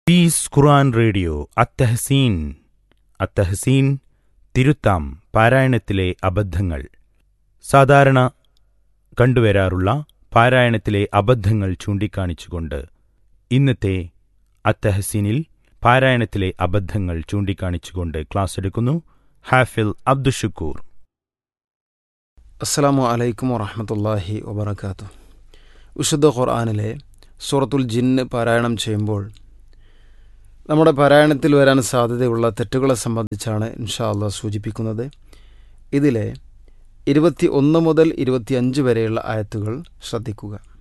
piece ഖുർആൻ radio അത്തഹസീൻ അത്തഹസീൻ തിരുത്താം പാരായണത്തിലെ അബദ്ധങ്ങൾ സാധാരണ കണ്ടുവരാറുള്ള പാരായണത്തിലെ അബദ്ധങ്ങൾ ചൂണ്ടിക്കാണിച്ചുകൊണ്ട് ഇന്നത്തെ അത്തഹസീനിൽ പാരായണത്തിലെ അബദ്ധങ്ങൾ ചൂണ്ടിക്കാണിച്ചുകൊണ്ട് ക്ലാസ് എടുക്കുന്നു ഹാഫിൽ അബ്ദുഷക്കൂർ അസ്സലാമു അലൈക്കും വറഹമത്തല്ലാഹി വബർക്കാത്തു വിശുദ്ധ ഖുർആാനിലെ സൂറത്തുൽ ജിന്ന് പാരായണം ചെയ്യുമ്പോൾ നമ്മുടെ പാരായണത്തിൽ വരാൻ സാധ്യതയുള്ള തെറ്റുകളെ സംബന്ധിച്ചാണ് ഇൻഷാ അള്ളാഹ് സൂചിപ്പിക്കുന്നത് ഇതിലെ ഇരുപത്തി ഒന്ന് മുതൽ ഇരുപത്തിയഞ്ച് വരെയുള്ള ആയത്തുകൾ ശ്രദ്ധിക്കുക